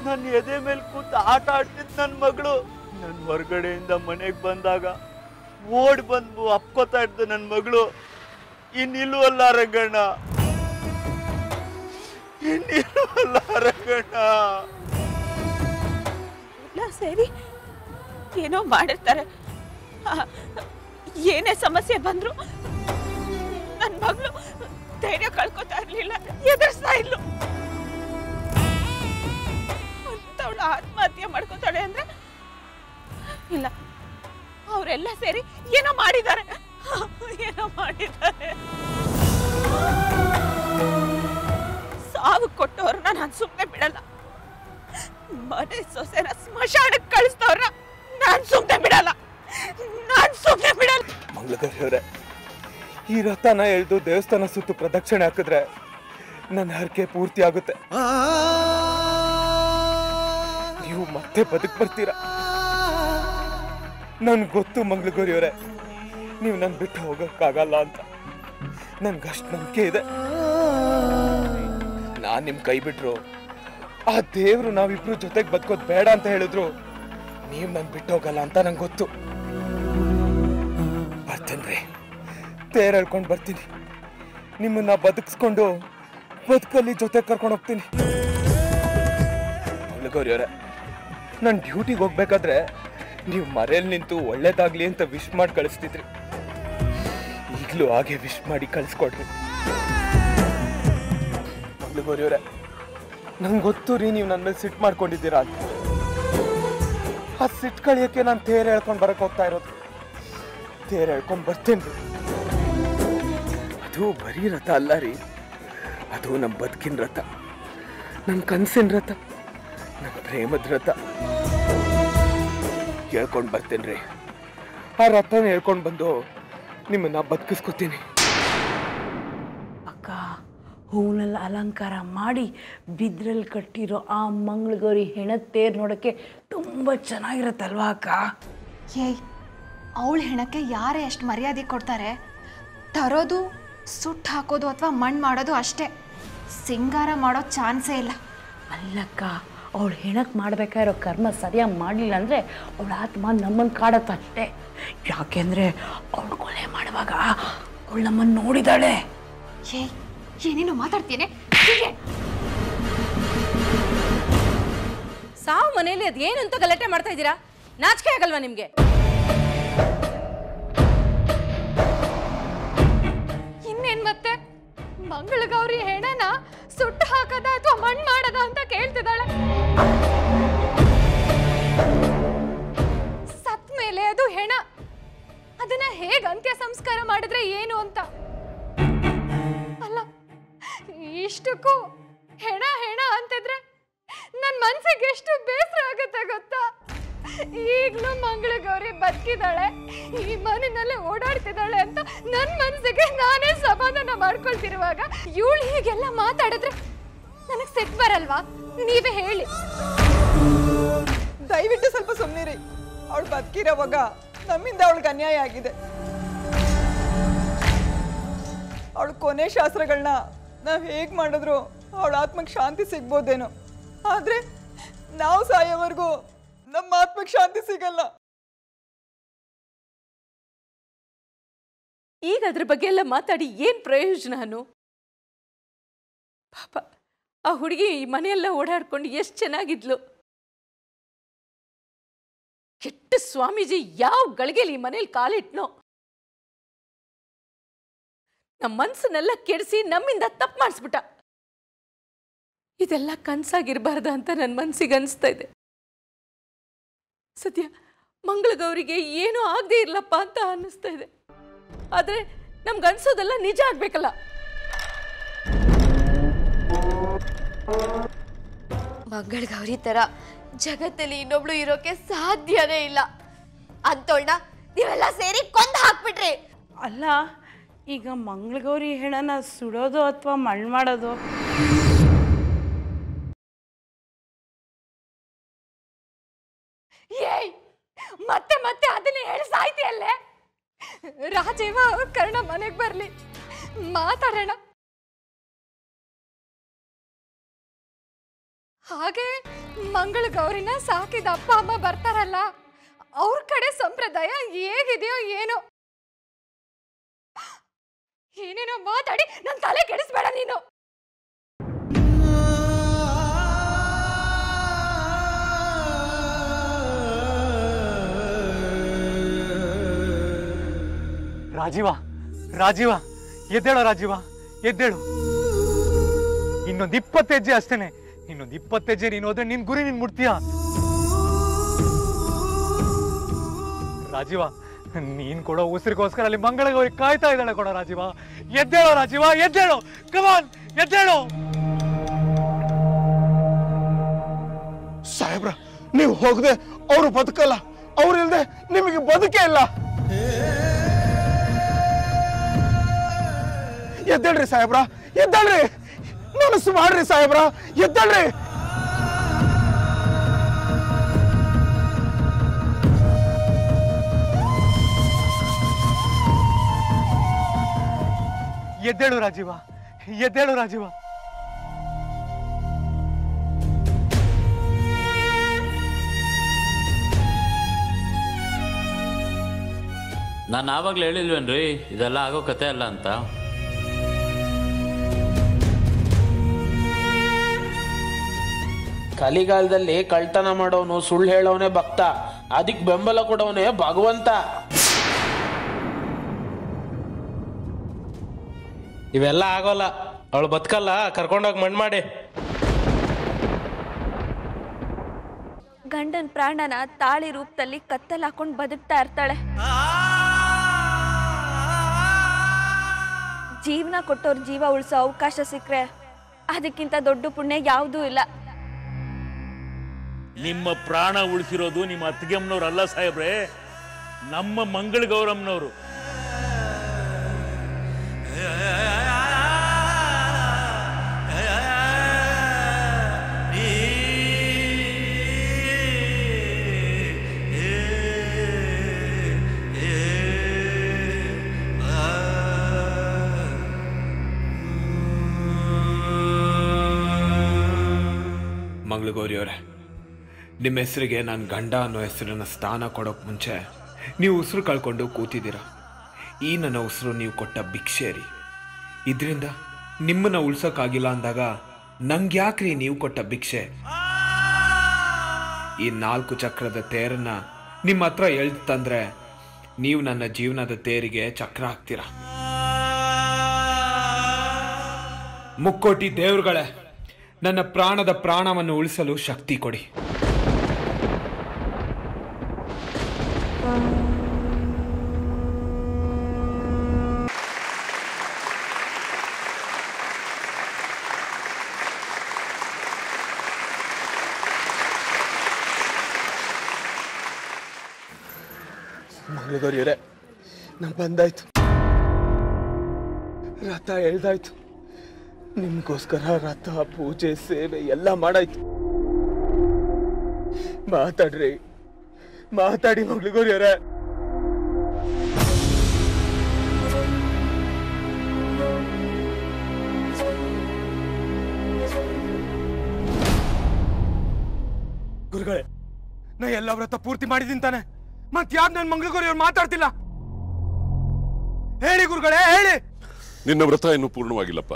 ನನ್ನ ಎದೆ ಮೇಲೆ ಕೂತು ಆಟ ಆಡ್ತಿದ್ ನನ್ನ ಮಗಳು ನನ್ನ ಹೊರಗಡೆಯಿಂದ ಮನೆಗೆ ಬಂದಾಗ ಓಡ್ ಬಂದು ಅಪ್ಕೋತಾ ಇದ್ದ ನನ್ನ ಮಗಳು ಇನ್ನಿಲ್ವಲ್ಲ ರಂಗಣ್ಣ ಇನ್ನಿಲ್ವಲ್ಲ ರಂಗಣ್ಣ ಎಲ್ಲ ಸೇರಿ ಏನೋ ಮಾಡಿರ್ತಾರೆ ಆ, ಏನೇ ಸಮಸ್ಯೆ ಬಂದ್ರು ನನ್ನ ಮಗಳು ಧೈರ್ಯ ಕಳ್ಕೊತಾ ಇರ್ಲಿಲ್ಲ ಎದುರಿಸ್ತಾ ಇದ್ಲು ಅಂತವಳು ಆತ್ಮಹತ್ಯೆ ಮಾಡ್ಕೊತಾಳೆ ಅಂದ್ರೆ ಇಲ್ಲ ಅವರೆಲ್ಲ ಸೇರಿ ಏನೋ ಮಾಡಿದ್ದಾರೆ ಏನೋ ಮಾಡಿದ್ದಾರೆ ಸಾವು ಕೊಟ್ಟವ್ರನ್ನ ನಾನು ಸುಮ್ಮನೆ ಬಿಡಲ್ಲ ಮನೆ ಸೊಸೆನ ಸ್ಮಶಾನಕ್ಕೆ ಕಳಿಸ್ತವ್ರ ನಾನ್ ಸುಮ್ನೆ ಬಿಡಲ್ಲ ನಾನ್ ಸುಮ್ನೆ ಬಿಡಲ್ಲ ಮಂಗಳಗೌರಿ ಈ ರಥನ ಎಳ್ದು ದೇವಸ್ಥಾನ ಸುತ್ತು ಪ್ರದಕ್ಷಿಣೆ ಹಾಕಿದ್ರೆ ನನ್ನ ಹರಕೆ ಪೂರ್ತಿ ಆಗುತ್ತೆ ನೀವು ಮತ್ತೆ ಬದುಕ್ ಬರ್ತೀರಾ ನನ್ಗೆ ಗೊತ್ತು ಮಂಗಳಗೌರಿ ಅವರೇ ನೀವು ನನ್ ಬಿಟ್ಟು ಹೋಗಕ್ಕಾಗಲ್ಲ ಅಂತ ನನ್ಗಷ್ಟು ನಂಬಿಕೆ ಇದೆ ನಾನ್ ನಿಮ್ ಕೈ ಬಿಟ್ರು ಆ ದೇವ್ರು ನಾವಿಬ್ರು ಜೊತೆಗೆ ಬದುಕೋದ್ ಬೇಡ ಅಂತ ಹೇಳಿದ್ರು ನೀವ್ ನನ್ ಬಿಟ್ಟು ಹೋಗಲ್ಲ ಅಂತ ನಂಗೆ ಗೊತ್ತು ಬರ್ತೇನ್ರಿ ತೇರ್ ಹೇಳ್ಕೊಂಡು ಬರ್ತೀನಿ ನಿಮ್ಮನ್ನ ಬದುಕಿಸ್ಕೊಂಡು ಬದುಕಲ್ಲಿ ಜೊತೆ ಕರ್ಕೊಂಡು ಹೋಗ್ತೀನಿ ಗೌರಿ ಅವರೇ ನಾನು ಡ್ಯೂಟಿಗೆ ಹೋಗ್ಬೇಕಾದ್ರೆ ನೀವು ಮರೇಲಿ ನಿಂತು ಒಳ್ಳೇದಾಗ್ಲಿ ಅಂತ ವಿಶ್ ಮಾಡಿ ಕಳಿಸ್ತಿದ್ರಿ ಈಗಲೂ ಹಾಗೆ ವಿಶ್ ಮಾಡಿ ಕಳಿಸ್ಕೊಡ್ರಿ ಗೌರಿ ಅವರೇ ನಂಗೆ ಗೊತ್ತು ರೀ ನೀವು ನನ್ನ ಮೇಲೆ ಸಿಟ್ಟು ಮಾಡ್ಕೊಂಡಿದ್ದೀರಾ ಅಂತ ಆ ಸಿಟ್ಟು ಕಳಿಯೋಕ್ಕೆ ನಾನು ತೇರ್ ಹೇಳ್ಕೊಂಡು ಬರಕ್ ಹೋಗ್ತಾ ಇರೋದು ತೇರ್ ಹೇಳ್ಕೊಂಡು ಬರ್ತೇನೆ ಅದು ಬರೀ ರಥ ಅಲ್ಲ ರೀ ಅದು ನಮ್ಮ ಬದುಕಿನ ರಥ ನಮ್ಮ ಕನಸಿನ ರಥ ನಮ್ಮ ಪ್ರೇಮದ ರಥ ಹೇಳ್ಕೊಂಡು ಬರ್ತೇನೆ ರೀ ಆ ರಥನ ಹೇಳ್ಕೊಂಡು ಬಂದು ನಿಮ್ಮನ್ನ ಬದುಕಿಸ್ಕೊತೀನಿ ಅಕ್ಕ ಹೂವನ್ನೆಲ್ಲ ಅಲಂಕಾರ ಮಾಡಿ ಬಿದ್ರಲ್ಲಿ ಕಟ್ಟಿರೋ ಆ ಮಂಗಳಗೌರಿ ಹೆಣದ ತೇರ್ ನೋಡೋಕ್ಕೆ ತುಂಬ ಚೆನ್ನಾಗಿರುತ್ತಲ್ವಾ ಅಕ್ಕ ಏಯ್ ಅವಳ ಹೆಣಕ್ಕೆ ಯಾರೇ ಎಷ್ಟು ಮರ್ಯಾದೆ ಕೊಡ್ತಾರೆ ತರೋದು ಸುಟ್ಟು ಹಾಕೋದು ಅಥವಾ ಮಣ್ಣು ಮಾಡೋದು ಅಷ್ಟೇ ಸಿಂಗಾರ ಮಾಡೋ ಚಾನ್ಸೇ ಇಲ್ಲ ಅಲ್ಲಕ್ಕ ಅವಳು ಹೆಣಕ್ಕೆ ಮಾಡ್ಬೇಕಾಗಿರೋ ಕರ್ಮ ಸರಿಯಾಗಿ ಮಾಡಲಿಲ್ಲ ಅಂದರೆ ಅವಳ ಆತ್ಮ ನಮ್ಮನ್ನು ಕಾಡತ್ತೆ ಅಷ್ಟೇ ಯಾಕೆಂದರೆ ಅವಳು ಕೊಲೆ ಮಾಡುವಾಗ ಅವಳು ನಮ್ಮನ್ನು ನೋಡಿದಾಳೆ ಏಯ್ ಏನೇನು ಮಾತಾಡ್ತೀನಿ ಸಾವು ಮನೆಯಲ್ಲಿ ಅದೇನು ಅಂತ ಗಲಾಟೆ ಮಾಡ್ತಾ ಇದ್ದೀರಾ ನಾಚಿಕೆ ಆಗಲ್ವಾ ನಿಮ್ಗೆ ಇನ್ನೇನ್ ಮತ್ತೆ ಮಂಗಳಗೌರಿ ಹೆಣನ ಸುಟ್ಟು ಹಾಕದ ಅಥವಾ ಮಣ್ಣು ಮಾಡದ ಅಂತ ಕೇಳ್ತಿದ್ದಾಳೆ ಸತ್ ಮೇಲೆ ಅದು ಹೆಣ ಅದನ್ನ ಹೇಗ್ ಅಂತ್ಯ ಸಂಸ್ಕಾರ ಮಾಡಿದ್ರೆ ಏನು ಅಂತ ಅಲ್ಲ ಇಷ್ಟಕ್ಕೂ ಹೆಣ ಹೆಣ ಅಂತಿದ್ರೆ ನನ್ ಮನ್ಸಿಗೆ ಎಷ್ಟು ಬೇಸರ ಆಗುತ್ತೆ ಗೊತ್ತಾ ಈಗ್ಲೂ ಮಂಗಳಗೌರಿ ಬದುಕಿದಾಳೆ ಈ ಮನೆಯಲ್ಲೇ ಓಡಾಡ್ತಿದ್ದಾಳೆ ಅಂತ ನನ್ ಮನ್ಸಿಗೆ ನಾನೇ ಸಮಾಧಾನ ಮಾಡ್ಕೊಳ್ತಿರುವಾಗ ಇವಳು ಹೀಗೆಲ್ಲ ಮಾತಾಡಿದ್ರೆ ನನಗ್ ಸಿಟ್ ಬರಲ್ವಾ ನೀವೇ ಹೇಳಿ ದಯವಿಟ್ಟು ಸ್ವಲ್ಪ ಸುಮ್ಮನಿರಿ ಅವಳು ಬದುಕಿರೋವಾಗ ನಮ್ಮಿಂದ ಅವಳಿಗೆ ಅನ್ಯಾಯ ಆಗಿದೆ ಅವಳ ಕೊನೆ ಶಾಸ್ತ್ರಗಳನ್ನ ನಾವು ಹೇಗೆ ಮಾಡಿದ್ರು ಅವಳ ಆತ್ಮಕ್ಕೆ ಶಾಂತಿ ಸಿಗ್ಬೋದೇನೋ ಆದರೆ ನಾವು ಸಾಯೋವರೆಗೂ ನಮ್ಮ ಆತ್ಮಕ್ಕೆ ಶಾಂತಿ ಸಿಗಲ್ಲ ಈಗ ಅದ್ರ ಬಗ್ಗೆ ಎಲ್ಲ ಮಾತಾಡಿ ಏನ್ ಪ್ರಯೋಜನ ಅನು ಪಾಪ ಆ ಹುಡುಗಿ ಈ ಮನೆಯೆಲ್ಲ ಓಡಾಡ್ಕೊಂಡು ಎಷ್ಟು ಚೆನ್ನಾಗಿದ್ಲು ಕೆಟ್ಟ ಸ್ವಾಮೀಜಿ ಯಾವ ಗಳಿಗೆಲಿ ಈ ಮನೇಲಿ ಕಾಲಿಟ್ನೋ ನಮ್ಮ ಮನ್ಸನ್ನೆಲ್ಲ ಕೆಡಿಸಿ ನಮ್ಮಿಂದ ತಪ್ಪು ಮಾಡಿಸ್ಬಿಟ್ಟ ಇದೆಲ್ಲ ಕನ್ಸಾಗಿರ್ಬಾರ್ದ ಅಂತ ನನ್ನ ಮನ್ಸಿಗೆ ಅನಿಸ್ತಾ ಇದೆ ಸದ್ಯ ಮಂಗಳಗೌರಿಗೆ ಏನೂ ಆಗದೆ ಇರ್ಲಪ್ಪ ಅಂತ ಅನ್ನಿಸ್ತಾ ಇದೆ ಆದ್ರೆ ನಮ್ಗೆ ಅನ್ಸೋದೆಲ್ಲ ನಿಜ ಆಗ್ಬೇಕಲ್ಲ ಮಂಗಳಗೌರಿ ತರ ಜಗತ್ತಲ್ಲಿ ಇನ್ನೊಬ್ಳು ಇರೋಕೆ ಸಾಧ್ಯನೇ ಇಲ್ಲ ಅಂತೋಳ್ನ ನೀವೆಲ್ಲ ಸೇರಿ ಕೊಂದು ಹಾಕ್ಬಿಟ್ರಿ ಅಲ್ಲ ಈಗ ಮಂಗಳಗೌರಿ ಹೆಣನ ಸುಡೋದು ಅಥವಾ ಮಣ್ಣು ಮಾಡೋದು ಏಯ್ ಮತ್ತೆ ಮತ್ತೆ ಅದನ್ನೇ ಹೇಳಿ ಸಾಯ್ತಿಯಲ್ಲೇ ರಾಜೇವ ಕರ್ಣ ಮನೆಗೆ ಬರ್ಲಿ ಮಾತಾಡೋಣ ಹಾಗೆ ಮಂಗಳ ಗೌರಿನ ಸಾಕಿದ ಅಪ್ಪ ಅಮ್ಮ ಬರ್ತಾರಲ್ಲ ಅವ್ರ ಕಡೆ ಸಂಪ್ರದಾಯ ಹೇಗಿದೆಯೋ ಏನೋ ಏನೇನೋ ಮಾತಾಡಿ ನನ್ನ ತಲೆ ಕೆಡಿಸ್ಬೇಡ ನೀನು ರಾಜೀವ ರಾಜೀವ ಎದ್ದೇಳೋ ರಾಜೀವ ಎದ್ದೇಳು ಇನ್ನೊಂದು ಇಪ್ಪತ್ತು ಹೆಜ್ಜೆ ಅಷ್ಟೇನೆ ಇನ್ನೊಂದು ಇಪ್ಪತ್ತು ಹೆಜ್ಜೆ ನೀನು ಹೋದ್ರೆ ನಿನ್ ಗುರಿ ನೀನ್ ಮುಟ್ತೀಯ ರಾಜೀವ ನೀನ್ ಕೊಡೋ ಉಸಿರಿಗೋಸ್ಕರ ಅಲ್ಲಿ ಮಂಗಳಗೌರಿ ಕಾಯ್ತಾ ಇದ್ದಾಳೆ ಕೊಡೋ ರಾಜೀವ ಎದ್ದೇಳೋ ರಾಜೀವ ಎದ್ದೇಳು ಕಮಾನ್ ಎದ್ದೇಳು ಸಾಹೇಬ್ರ ನೀವು ಹೋಗದೆ ಅವರು ಬದುಕಲ್ಲ ಅವ್ರಿಲ್ದೆ ನಿಮಗೆ ಬದುಕೇ ಇಲ್ಲ ಎದ್ದೇಳ್ರಿ ಸಾಹೇಬ್ರ ಎದ್ದೇಳ್ರಿ ಮನಸ್ಸು ಮಾಡ್ರಿ ಸಾಹೇಬ್ರ ಎದ್ದೇಳ್ರಿ ಎದ್ದೇಳು ರಾಜೀವ ಎದ್ದೇಳು ರಾಜೀವ ನಾನು ಆವಾಗಲೇ ಹೇಳಿಲ್ವೇನ್ರಿ ಇದೆಲ್ಲ ಆಗೋ ಕತೆ ಅಲ್ಲ ಅಂತ ಕಲಿಗಾಲದಲ್ಲಿ ಕಳ್ತನ ಮಾಡೋನು ಸುಳ್ಳು ಹೇಳೋನೆ ಭಕ್ತ ಅದಕ್ಕೆ ಬೆಂಬಲ ಕೊಡೋನೆ ಭಗವಂತ ಇವೆಲ್ಲ ಆಗೋಲ್ಲ ಅವಳು ಬದುಕಲ್ಲ ಕರ್ಕೊಂಡೋಗಿ ಮಣ್ಣು ಮಾಡಿ ಗಂಡನ ಪ್ರಾಣನ ತಾಳಿ ರೂಪದಲ್ಲಿ ಕತ್ತಲ್ ಹಾಕೊಂಡು ಬದುಕ್ತಾ ಇರ್ತಾಳೆ ಜೀವನ ಕೊಟ್ಟವ್ರ ಜೀವ ಉಳಿಸೋ ಅವಕಾಶ ಸಿಕ್ಕರೆ ಅದಕ್ಕಿಂತ ದೊಡ್ಡ ಪುಣ್ಯ ಯಾವುದೂ ಇಲ್ಲ ನಿಮ್ಮ ಪ್ರಾಣ ಉಳಿಸಿರೋದು ನಿಮ್ಮ ಅತ್ತಿಗೆಮ್ಮನವ್ರು ಅಲ್ಲ ಸಾಹೇಬ್ರೆ ನಮ್ಮ ಮಂಗಳ ಗೌರಮ್ಮನವರು ಮಂಗಳಗೌರಿಯವರೇ ನಿಮ್ಮ ಹೆಸರಿಗೆ ನಾನು ಗಂಡ ಅನ್ನೋ ಹೆಸರನ್ನ ಸ್ಥಾನ ಕೊಡೋಕೆ ಮುಂಚೆ ನೀವು ಉಸಿರು ಕಳ್ಕೊಂಡು ಕೂತಿದ್ದೀರ ಈ ನನ್ನ ಉಸಿರು ನೀವು ಕೊಟ್ಟ ಭಿಕ್ಷೆ ರೀ ಇದರಿಂದ ನಿಮ್ಮನ್ನ ಉಳ್ಸೋಕ್ಕಾಗಿಲ್ಲ ಅಂದಾಗ ನಂಗೆ ಯಾಕ್ರಿ ನೀವು ಕೊಟ್ಟ ಭಿಕ್ಷೆ ಈ ನಾಲ್ಕು ಚಕ್ರದ ತೇರನ್ನ ನಿಮ್ಮ ಹತ್ರ ಎಳ್ದು ತಂದ್ರೆ ನೀವು ನನ್ನ ಜೀವನದ ತೇರಿಗೆ ಚಕ್ರ ಹಾಕ್ತೀರ ಮುಕ್ಕೋಟಿ ದೇವ್ರುಗಳೇ ನನ್ನ ಪ್ರಾಣದ ಪ್ರಾಣವನ್ನು ಉಳಿಸಲು ಶಕ್ತಿ ಕೊಡಿ ಮಂಗಳಗೌರಿಯವರೇ ನಾ ಬಂದಾಯ್ತು ರಥ ಎಳ್ದಾಯ್ತು ನಿಮ್ಗೋಸ್ಕರ ರಥ ಪೂಜೆ ಸೇವೆ ಎಲ್ಲ ಮಾಡಾಯ್ತು ಮಾತಾಡ್ರಿ ಮಾತಾಡಿ ಮಂಗಳಗೌರಿಯವರೇ ಗುರುಗಳೇ ನಾ ಎಲ್ಲ ವ್ರತ ಪೂರ್ತಿ ಮಾಡಿದ್ದೀನಿ ತಾನೆ ಮತ್ ಯಾಕೆ ನನ್ನ ಮಂಗಳಗೌರಿಯವ್ರು ಮಾತಾಡ್ತಿಲ್ಲ ಹೇಳಿ ಗುರುಗಳೇ ಹೇಳಿ ನಿನ್ನ ವ್ರತ ಇನ್ನೂ ಪೂರ್ಣವಾಗಿಲ್ಲಪ್ಪ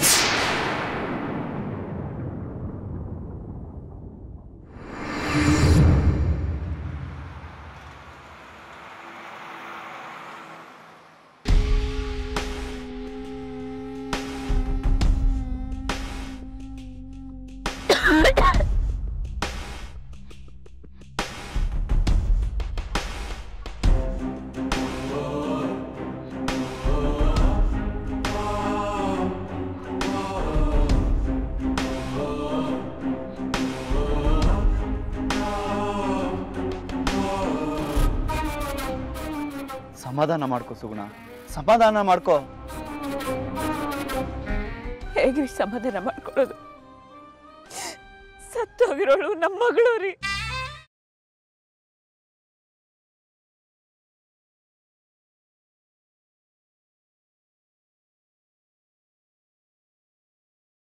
ಸಮಾಧಾನ ಮಾಡ್ಕೋ ಸುಗುಣ ಸಮಾಧಾನ ಮಾಡ್ಕೋ ಹೇಗ್ರಿ ಸಮಾಧಾನ ಮಾಡ್ಕೊಳ್ಳೋದು ಸತ್ತೋಗಿರೋಳು ನಮ್ಮ ಮಗಳು ರೀ